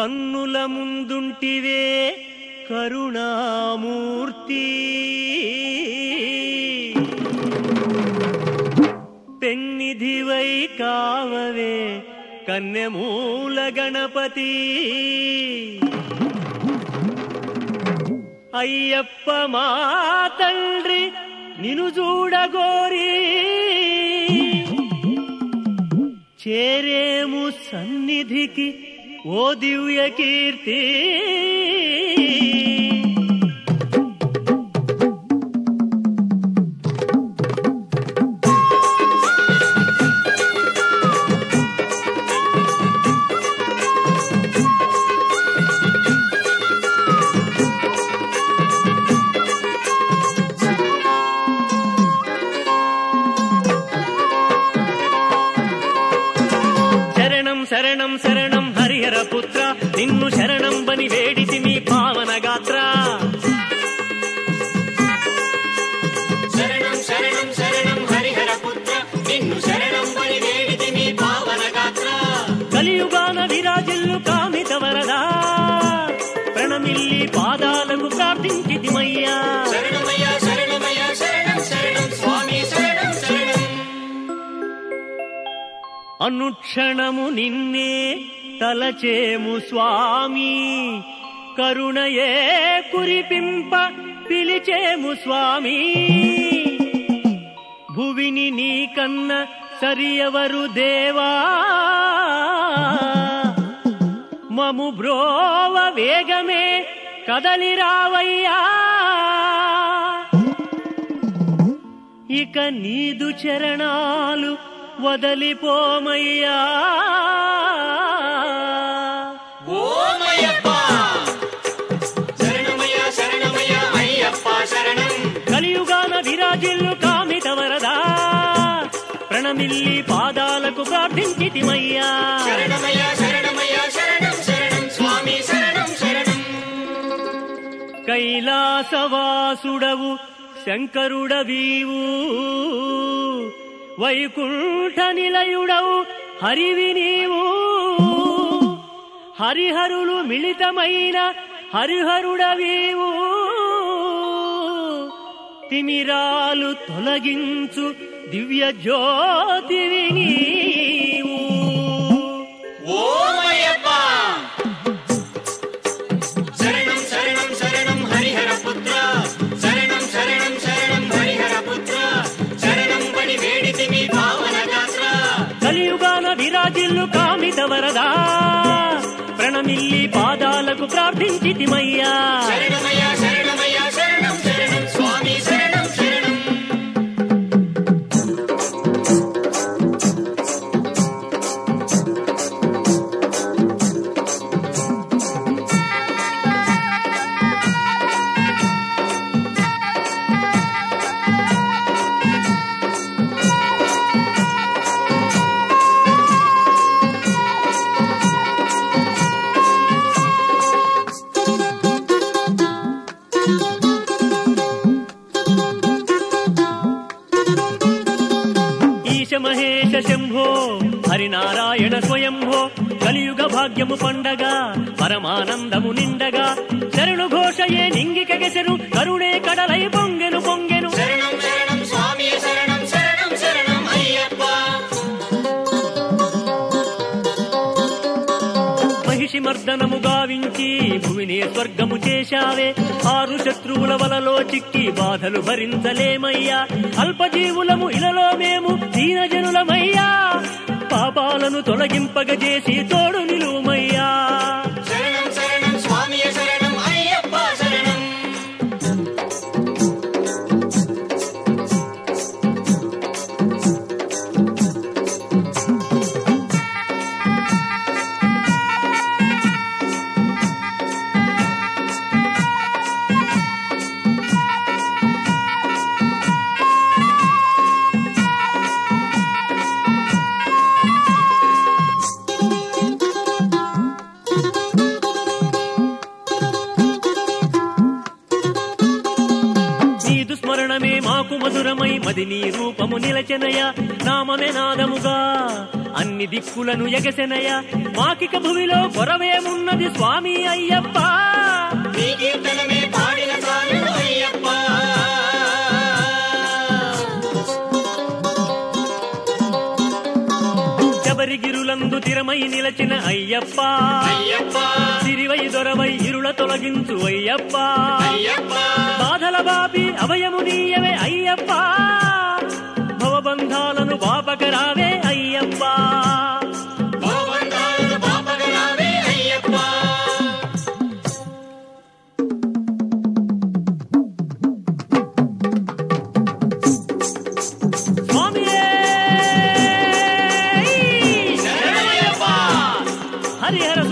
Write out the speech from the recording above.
కన్నుల ముందుంటివే కరుణామూర్తి పెన్నిధివై కావవే కన్నెమూల గణపతి అయ్యప్ప మా తండ్రి నిను చూడగోరి చేరేము సన్నిధికి ఓ దివ్య కీర్తి శరణం శరణం శరణం హరిహర పుత్ర నిన్ను శరణం బని వేడిసి మీ పావన గాత్ర శరణం శరణం శరణం హరిహర పుత్ర నిన్ను శరణం పని వేడితి మీ పావన గాత్ర కలియుగాన విరాజిల్లు కామిత వరదా ప్రణమిల్లి పాదాలకు ప్రార్థించితిమయ్యా శరణమయ్య శరణమయ్య శరణం శరణం స్వామి శరణం శరణం అనుక్షణము నిన్నే తలచేము స్వామి కరుణయే కురిపింప పిలిచేము స్వామి భువిని నీకన్న సరియవరు దేవా మము బ్రోవ వేగమే కదలిరావయ్యా ఇక నీదు చరణాలు వదలిపోమయ్యా ఓమయ్యప్ప శరణమయ్య శరణమయ్య అయ్యప్ప శరణం కలియుగాన విరాజిల్లు కామిత వరదా ప్రణమిల్లి పాదాలకు ప్రార్థించితిమయ్యా శరణమయ్య శరణమయ్య శరణం శరణం స్వామి శరణం శరణం కైలాసవాసుడవు శంకరుడవీవు వైకుంఠ నిలయుడవు హరివి నీవు హరిహరులు మిళితమైన హరిహరుడవీవు తిమిరాలు తొలగించు దివ్య జ్యోతివి నీవు ఓమయ్యప్ప శరణం శరణం శరణం హరిహర పుత్ర శరణం శరణం శరణం హరిహర పుత్ర శరణం పని వేడితి మీ పావన గాత్ర కలియుగాన విరాజిల్లు కామిత వరదా ప్రణమిల్లి పాదాలకు ప్రార్థించితిమయ్యా శరణమయ్య శరణమయ్య శరణం శరణం స్వామి శరణం శరణం ఈశ మహేశ శంభో హరినారాయణ స్వయంభో కలియుగ భాగ్యము పండగ పరమానందము నిండగా శరణు ఘోషయే నింగికెగెసెను కరుణే కడలై పొంగెను పొంగెను శరణం శరణం స్వామి శరణం శరణం శరణం అయ్యప్ప మహిషి మర్దనము గావించి భువిని స్వర్గము చేశావే ఆరు శత్రువుల వలలో చిక్కి బాధలు భరించలేమయ్యా అల్పజీవులము ఇలలో మేము దీనజనులమయ్యా పాపాలను తొలగింపగజేసి తోడు నిలువమయ్యా శరణం శరణం స్వామి శరణం అయ్యప్ప శరణం నీదు స్మరణమే మాకు మధురమై మది నీ రూపము నిలచెనయ నామమే నాదముగా అన్ని దిక్కులను ఎగసెనయ మాకిక భూమిలో కొరవేమున్నది స్వామి అయ్యప్ప నీ కీర్తనమే పాడిన చాలు అయ్యప్ప శబరిగిరులందు తిరమై నిలచిన అయ్యప్ప అయ్యప్ప సిరివై దొరవై ఇరుల తొలగించు అయ్యప్ప అయ్యప్ప బాధల బాపి అభయము నీయవే అయ్యప్ప భవబంధాలను బాపకరావే అయ్యప్ప భవబంధాలను పాపగరావే అయ్యప్ప స్వామియే శరణమయ్యప్ప హరిహర